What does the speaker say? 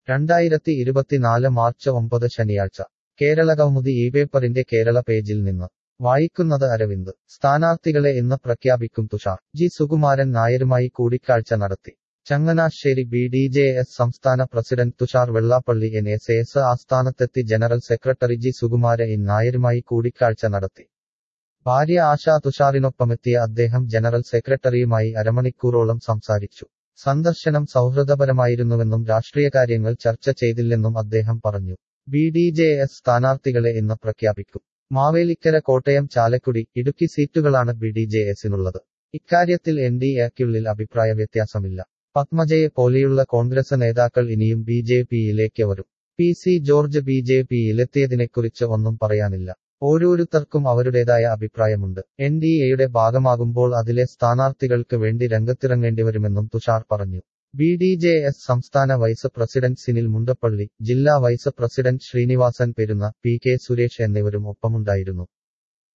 രണ്ടായിരത്തി ഇരുപത്തിനാല് മാർച്ച് ഒമ്പത് ശനിയാഴ്ച കേരള കൗമുദി ഈ പേപ്പറിന്റെ കേരള പേജിൽ നിന്ന് വായിക്കുന്നത് അരവിന്ദ് സ്ഥാനാർത്ഥികളെ ഇന്ന് പ്രഖ്യാപിക്കും തുഷാർ ജി സുകുമാരൻ നായരുമായി കൂടിക്കാഴ്ച നടത്തി Changanassery B D J S സംസ്ഥാന president Thushar Vellappally N S S ആസ്ഥാനത്തെത്തി general secretary G Sukumara N നായരുമായി കൂടിക്കാഴ്ച നടത്തി ഭാര്യ ആശാ തുഷാറിനൊപ്പമെത്തിയ അദ്ദേഹം ജനറൽ സെക്രട്ടറിയുമായി അരമണിക്കൂറോളം സംസാരിച്ചു സന്ദർശനം സൗഹൃദപരമായിരുന്നുവെന്നും രാഷ്ട്രീയകാര്യങ്ങൾ ചർച്ച ചെയ്തില്ലെന്നും അദ്ദേഹം പറഞ്ഞു ബി ഡി ജെ എസ് സ്ഥാനാർത്ഥികളെ ഇന്ന് പ്രഖ്യാപിക്കും മാവേലിക്കര കോട്ടയം ചാലക്കുടി ഇടുക്കി സീറ്റുകളാണ് ബി ഡി ജെ എസിനുള്ളത് ഇക്കാര്യത്തിൽ എൻ ഡി എക്കുള്ളിൽ അഭിപ്രായ വ്യത്യാസമില്ല പത്മജയെ പോലെയുള്ള കോൺഗ്രസ് നേതാക്കൾ ഇനിയും ബി ജെ പിയിലേക്ക് വരും P C George B J പിയിലെത്തിയതിനെക്കുറിച്ച് ഒന്നും പറയാനില്ല ഓരോരുത്തർക്കും അവരുടേതായ അഭിപ്രായമുണ്ട് എൻ ഡി എയുടെ ഭാഗമാകുമ്പോൾ അതിലെ സ്ഥാനാർത്ഥികൾക്ക് വേണ്ടി രംഗത്തിറങ്ങേണ്ടിവരുമെന്നും തുഷാർ പറഞ്ഞു ബി ഡി ജെ എസ് സംസ്ഥാന വൈസ് പ്രസിഡന്റ് സിനിൽ മുണ്ടപ്പള്ളി ജില്ലാ vice president Sreenivasan Perunna P K Suresh എന്നിവരും ഒപ്പമുണ്ടായിരുന്നു